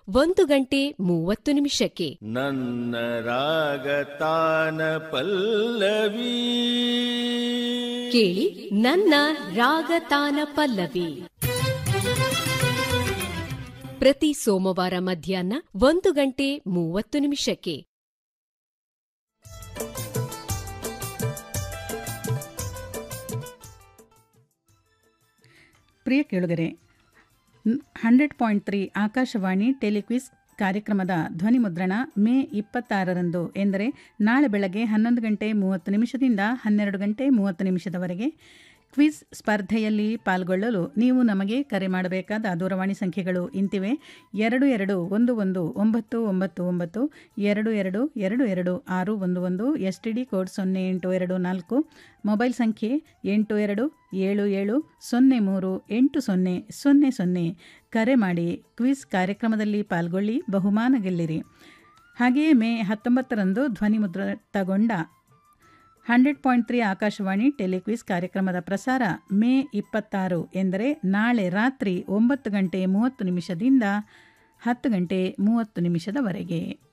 ಒಂದು ಗಂಟೆ ಮೂವತ್ತು ನಿಮಿಷಕ್ಕೆ ನನ್ನ ರಾಗತಾನ ಪಲ್ಲವಿ ಕೇಳಿ ನನ್ನ ರಾಗತಾನ ಪಲ್ಲವಿ ಪ್ರತಿ ಸೋಮವಾರ ಮಧ್ಯಾಹ್ನ ಒಂದು ಗಂಟೆ ಮೂವತ್ತು ನಿಮಿಷಕ್ಕೆ ಪ್ರಿಯ ಕೇಳುಗರೆ hundred point three Akashvani telequiz ಕಾರ್ಯಕ್ರಮದ ಧ್ವನಿ ಮುದ್ರಣ ಮೇ ಇಪ್ಪತ್ತಾರರಂದು ಎಂದರೆ ನಾಳೆ ಬೆಳಗ್ಗೆ ಹನ್ನೊಂದು ಗಂಟೆ ಮೂವತ್ತು ನಿಮಿಷದಿಂದ ಹನ್ನೆರಡು ಗಂಟೆ ಮೂವತ್ತು ನಿಮಿಷದವರೆಗೆ ಕ್ವಿಜ್ ಸ್ಪರ್ಧೆಯಲ್ಲಿ ಪಾಲ್ಗೊಳ್ಳಲು ನೀವು ನಮಗೆ ಕರೆ ಮಾಡಬೇಕಾದ ದೂರವಾಣಿ ಸಂಖ್ಯೆಗಳು ಇಂತಿವೆ ಎರಡು ಎರಡು ಒಂದು ಒಂದು ಒಂಬತ್ತು ಒಂಬತ್ತು ಒಂಬತ್ತು ಎರಡು ಎರಡು ಎರಡು ಎರಡು ಆರು ಒಂದು ಒಂದು ಎಸ್ ಟಿ ಡಿ ಕೋಡ್ ಸೊನ್ನೆ ಎಂಟು ಎರಡು ನಾಲ್ಕು ಮೊಬೈಲ್ ಸಂಖ್ಯೆ ಎಂಟು ಎರಡು ಏಳು ಏಳು ಸೊನ್ನೆ ಮೂರು ಎಂಟು ಸೊನ್ನೆ ಸೊನ್ನೆ ಸೊನ್ನೆ ಕರೆ ಮಾಡಿ ಕ್ವಿಜ್ ಕಾರ್ಯಕ್ರಮದಲ್ಲಿ ಪಾಲ್ಗೊಳ್ಳಿ ಬಹುಮಾನ ಗೆಲ್ಲಿರಿ ಹಾಗೆಯೇ ಮೇ ಹತ್ತೊಂಬತ್ತರಂದು ಧ್ವನಿಮುದ್ರ ತಗೊಂಡ hundred point three Akashvani telequiz ಕಾರ್ಯಕ್ರಮದ ಪ್ರಸಾರ ಮೇ ಇಪ್ಪತ್ತಾರು ಎಂದರೆ ನಾಳೆ ರಾತ್ರಿ ಒಂಬತ್ತು ಗಂಟೆ ಮೂವತ್ತು ನಿಮಿಷದಿಂದ ಹತ್ತು ಗಂಟೆ ಮೂವತ್ತು ನಿಮಿಷದವರೆಗೆ